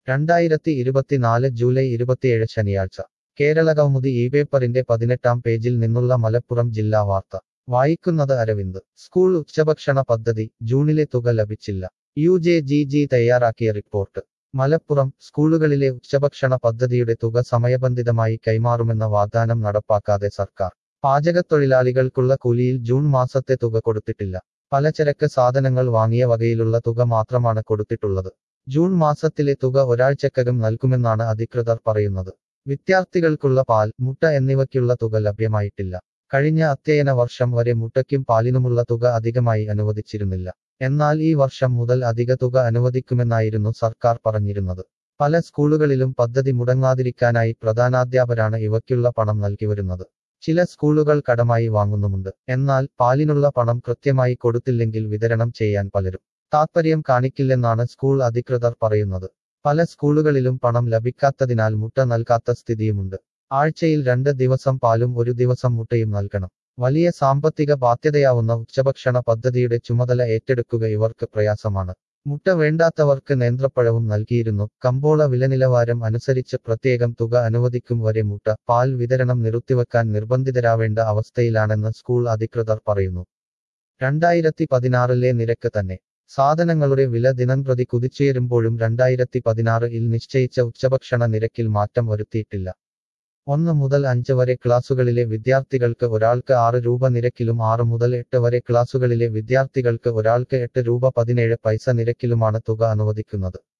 രണ്ടായിരത്തി ഇരുപത്തിനാല് ജൂലൈ ഇരുപത്തിയേഴ് ശനിയാഴ്ച കേരള കൗമുദി ഈ പേപ്പറിന്റെ പതിനെട്ടാം പേജിൽ നിന്നുള്ള മലപ്പുറം ജില്ലാ വാർത്ത വായിക്കുന്നത് അരവിന്ദ് സ്കൂൾ ഉച്ചഭക്ഷണ പദ്ധതി ജൂണിലെ തുക ലഭിച്ചില്ല യു ജെ ജി ജി തയ്യാറാക്കിയ റിപ്പോർട്ട് മലപ്പുറം സ്കൂളുകളിലെ ഉച്ചഭക്ഷണ പദ്ധതിയുടെ തുക സമയബന്ധിതമായി കൈമാറുമെന്ന വാഗ്ദാനം നടപ്പാക്കാതെ സർക്കാർ പാചകത്തൊഴിലാളികൾക്കുള്ള കൂലിയിൽ ജൂൺ മാസത്തെ തുക കൊടുത്തിട്ടില്ല പലചരക്ക് സാധനങ്ങൾ വാങ്ങിയ വകയിലുള്ള തുക മാത്രമാണ് കൊടുത്തിട്ടുള്ളത് ജൂൺ മാസത്തിലെ തുക ഒരാഴ്ചക്കകം നൽകുമെന്നാണ് അധികൃതർ പറയുന്നത് വിദ്യാർത്ഥികൾക്കുള്ള പാൽ മുട്ട എന്നിവയ്ക്കുള്ള തുക ലഭ്യമായിട്ടില്ല കഴിഞ്ഞ അധ്യയന വർഷം വരെ മുട്ടയ്ക്കും പാലിനുമുള്ള തുക അധികമായി അനുവദിച്ചിരുന്നില്ല എന്നാൽ ഈ വർഷം മുതൽ അധിക തുക അനുവദിക്കുമെന്നായിരുന്നു സർക്കാർ പറഞ്ഞിരുന്നത് പല സ്കൂളുകളിലും പദ്ധതി മുടങ്ങാതിരിക്കാനായി പ്രധാനാധ്യാപകരാണ് ഇവയ്ക്കുള്ള പണം നൽകിവരുന്നത് ചില സ്കൂളുകൾ കടമായി വാങ്ങുന്നുമുണ്ട് എന്നാൽ പാലിനുള്ള പണം കൃത്യമായി കൊടുത്തില്ലെങ്കിൽ വിതരണം ചെയ്യാൻ പലരും താത്പര്യം കാണിക്കില്ലെന്നാണ് സ്കൂൾ അധികൃതർ പറയുന്നത് പല സ്കൂളുകളിലും പണം ലഭിക്കാത്തതിനാൽ മുട്ട നൽകാത്ത സ്ഥിതിയുമുണ്ട് ആഴ്ചയിൽ രണ്ട് ദിവസം പാലും ഒരു ദിവസം മുട്ടയും നൽകണം വലിയ സാമ്പത്തിക ബാധ്യതയാവുന്ന ഉച്ചഭക്ഷണ പദ്ധതിയുടെ ചുമതല ഏറ്റെടുക്കുക ഇവർക്ക് പ്രയാസമാണ് മുട്ട വേണ്ടാത്തവർക്ക് നേന്ത്രപ്പഴവും നൽകിയിരുന്നു കമ്പോള വിലനിലവാരം അനുസരിച്ച് പ്രത്യേകം തുക അനുവദിക്കും വരെ മുട്ട പാൽ വിതരണം നിർത്തിവെക്കാൻ നിർബന്ധിതരാവേണ്ട അവസ്ഥയിലാണെന്ന് സ്കൂൾ അധികൃതർ പറയുന്നു രണ്ടായിരത്തി പതിനാറിലെ നിരക്ക് തന്നെ സാധനങ്ങളുടെ വില ദിനംപ്രതി കുതിച്ചുയരുമ്പോഴും രണ്ടായിരത്തി പതിനാറിൽ നിശ്ചയിച്ച ഉച്ചഭക്ഷണ നിരക്കിൽ മാറ്റം വരുത്തിയിട്ടില്ല ഒന്ന് മുതൽ അഞ്ച് വരെ ക്ലാസുകളിലെ വിദ്യാർത്ഥികൾക്ക് ഒരാൾക്ക് ആറ് രൂപ നിരക്കിലും ആറ് മുതൽ എട്ട് വരെ ക്ലാസുകളിലെ വിദ്യാർത്ഥികൾക്ക് ഒരാൾക്ക് എട്ട് രൂപ പതിനേഴ് പൈസ നിരക്കിലുമാണ് തുക അനുവദിക്കുന്നത്